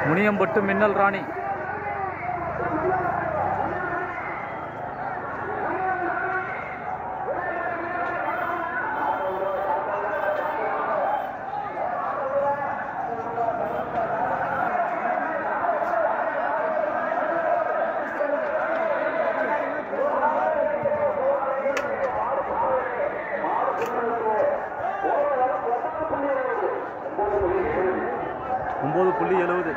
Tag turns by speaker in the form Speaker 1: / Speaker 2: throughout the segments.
Speaker 1: முனியம்பட்டு மின்னல் ராணி ஒம்பது புள்ளி எழுபது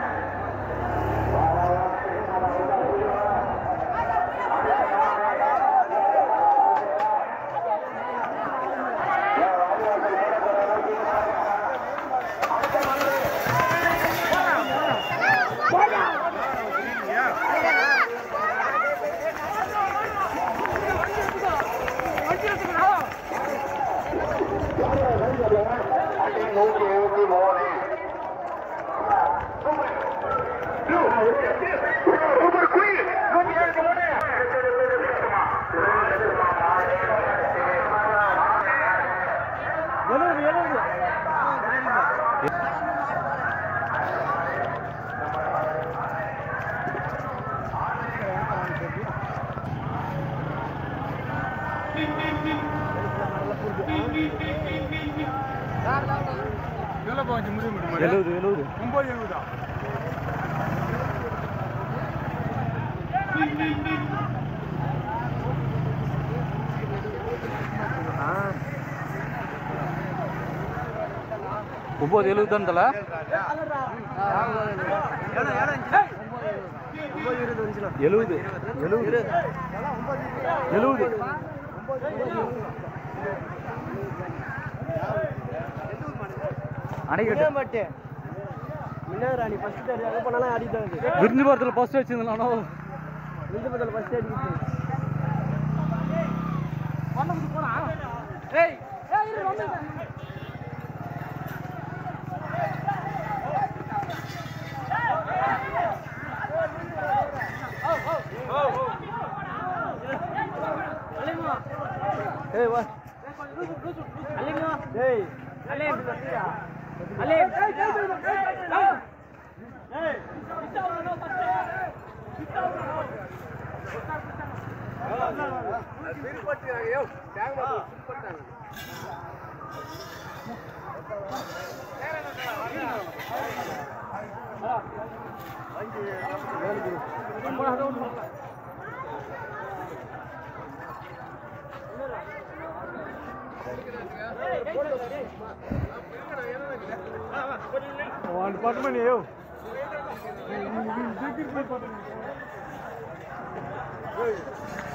Speaker 2: நூற்றி எழுபத்தி மூணு சூப்பர் குயின் நூற்றி எழுபத்தி மூணு
Speaker 1: எழுபது எழுபது ஒம்பது எழுபது தான் தல எழுபது எழுபது எழுபது அணைக்கட்டு
Speaker 3: ராணி ஃபர்ஸ்ட் அடி அங்கே போனாலும் அடிதான் அது
Speaker 1: விருந்துபாரத்தில் ஃபர்ஸ்ட் வச்சிருந்தானோ
Speaker 3: விந்து பத்தில் ஃபர்ஸ்ட் அடிக்குது ஏய் வா ஏய் వాడి పట్టమని ఏవ్
Speaker 2: Hey,